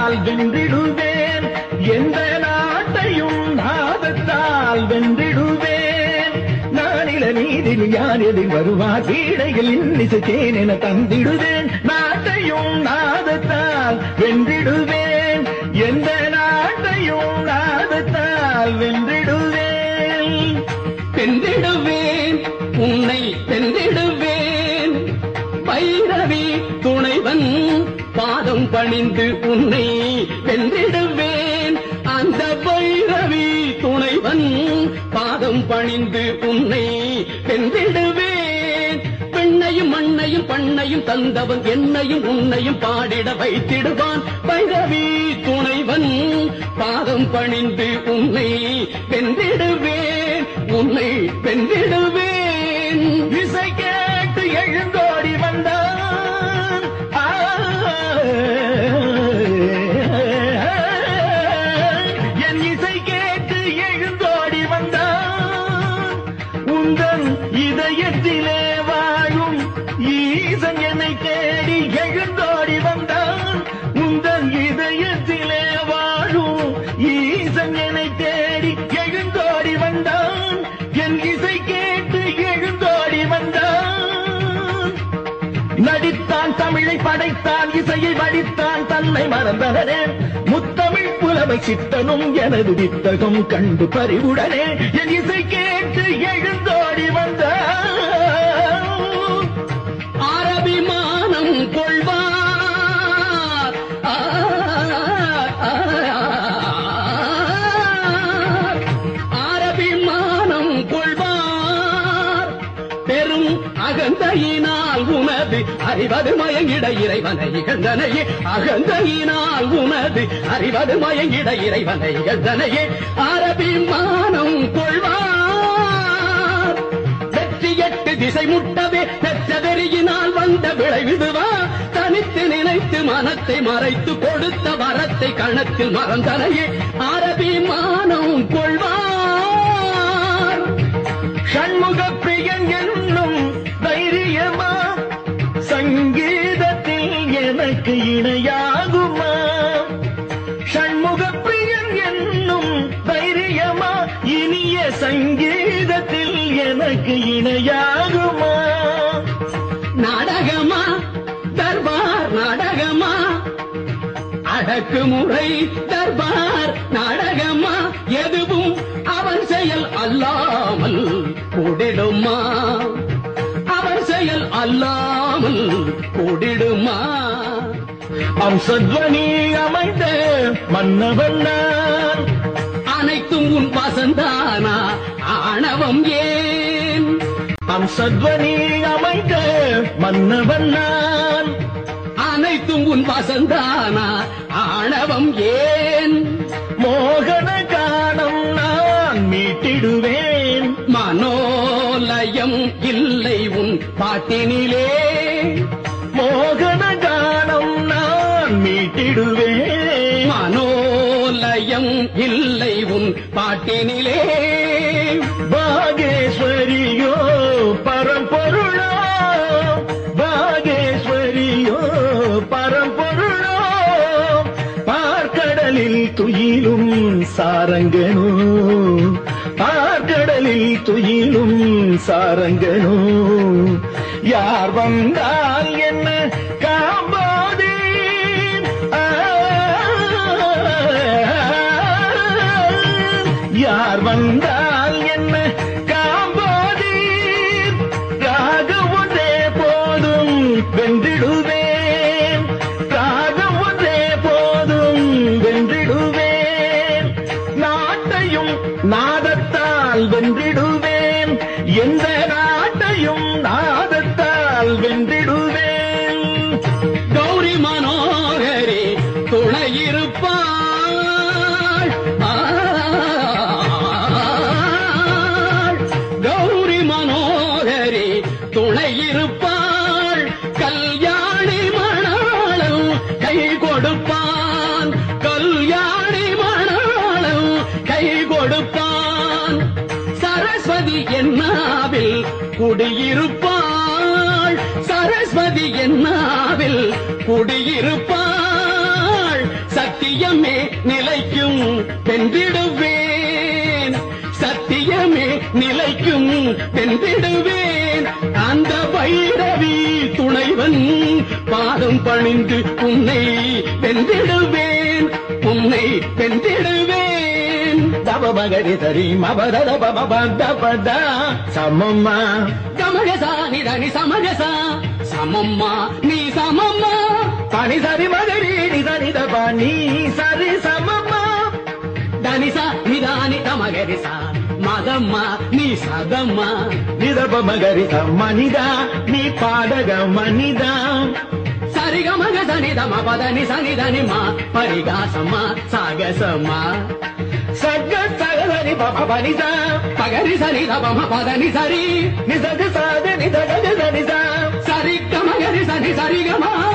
நாதத்தால் வென்றிடுவேன் எந்த நாட்டையும் நாதத்தால் வென்றிடுவேன் நானில நீதில் யார் எதில் வருவார் வீடையில் இன்னிசைத்தேன் என தந்திடுவேன் நாட்டையும் நாதத்தால் வென்றிடுவேன் எந்த நாட்டையும் நாதத்தால் வென்றிடுவேன் வென்றிடுவேன் உன்னை வென்றிடுவேன் பைரவி துணைவன் பாதம் பணிந்து உன்னை வென்றிடுவேன் அந்த பைரவி துணைவன் பாதம் பணிந்து உன்னை வென்றிடுவேன் பெண்ணையும் மண்ணையும் பண்ணையும் தந்தவன் என்னையும் உன்னையும் பாடிட வைத்திடுவான் பைரவி துணைவன் பாதம் பணிந்து உன்னை வென்றிடுவேன் உன்னை வென்றிடுவேன் இசை கேட்டு எழுந்தோடி வந்தான் ஆ, என் இசை கேட்டு எழுந்தோடி வந்தான் உந்தன் இதயத்திலே வாழும் ஈசன் என்னை தேடி எழுந்தோடி வந்தான் உந்தன் இதயத்திலே வாழும் ஈசன் என்னை தேடி எழுந்தோடி வந்தான் என் இசை கேட்டு எழுந்தோடி வந்தான் நடித்தான் தமிழை படைத்தான் இசையை வடித்தான் தன்னை மறந்தவனே முத்தமிழ் புலமை சித்தனும் எனது வித்தகம் கண்டு பறிவுடனே என் இசை கேட்டு எழுந்தோடி வந்தான் அரபிமானம் கொள்வார் ஆ, ஆ, ஆ, அரபிமானம் கொள்வார் பெரும் அகந்தையினால் உனது அறிவது மயங்கிட இறைவனை இகழ்ந்தனையே அகந்தையினால் உனது அறிவது மயங்கிட இறைவனை இகழ்ந்தனையே அரபிமானம் கொள்வார் வெற்றி எட்டு திசை முட்டவே பெற்ற வெறியினால் வந்த விளைவிதுவா தனித்து நினைத்து மனத்தை மறைத்து கொடுத்த வரத்தை கணத்தில் மறந்தனையே அரபி மானம் கொள்வார் ஷண்முக பிரியன் என்னும் தைரியமா சங்கீதத்தில் எனக்கு இணையாகுமா ஷண்முக பிரியன் என்னும் தைரியமா இனிய சங்கீதத்தில் எனக்கு இணையாகுமா நாடகமா தர்பார் நாடகமா அடக்குமுறை தர்பார் நாடகமா எதுவும் அவன் செயல் அல்லாமல் கூடிடுமா அவன் செயல் அல்லாமல் கூடிடுமா அம்சத்வனி அமைந்த மன்னவன் நான் அனைத்தும் உன் வசந்தானா ஆணவம் ஏன் அம்சத்வனி அமைந்த மன்னவன் நான் அனைத்தும் உன் வசந்தானா ஆணவம் ஏன் மோகன காணம் நான் மீட்டிடுவேன் மனோலயம் இல்லை உன் பாட்டினிலே மோகன காணம் நான் மீட்டிடுவேன் மனோலயம் இல்லை உன் பாட்டினிலே பாகேஸ்வரியோ பரம்பொருளோ பாகேஸ்வரியோ பரம்பொருளோ பார்க்கடலில் துயிலும் சாரங்கனோ பார்க்கடலில் துயிலும் சாரங்கனோ யார் வந்தால் என்ன காம்போதே யார் வந்தால் என்ன காம்போதீர் ராகம் ஒன்றே போதும் வென்றிடுவேன் ராகம் ஒன்றே போதும் வென்றிடுவேன் நாட்டையும் நாதத்தால் வென்றிடுவேன் எந்த நாட்டையும் நாதத்தால் வென்றிடுவேன் கௌரி மனோகரே துணையிருப்பாள் ஆள். கௌரி மனோகரே துணையிருப்பாள் கல்யாணி மணாளம் கை கொடுப்பான் கல்யாணி மணாளம் கை கொடுப்பான் சரஸ்வதி என்னாவில் குடியிருப்பாள் சரஸ்வதி என்னாவில் குடியிருப்பாள் சக்தி வென்றிடுவேன் சத்தியமே நிலைக்கும் வென்றிடுவேன் அந்த பைரவி துணைவன் பாதம் பணிந்து உன்னை வென்றிடுவேன் உன்னை வென்றிடுவேன் தப மகரி சரி மபத பபத சமம்மா சமகசா நிதனி சமகசா சமம்மா நீ சமம்மா பனி சரி மகரி நிதனி தபா நீ சரி சமம்மா தனிசா நிதானி தமகரிசா மதம்மா நீ சதம்மா நிதப மகரி மனிதா நீ பாடக மனிதா சரிகமக சனிதம பதனி சனிதனி மா பரிகாசம்மா சாகசம்மா சக சகரி பப பனிதா பகரி சரி தபம பதனி சரி நிசக சாத நிதக நிசா சரி கமகரி சனி சரிகமா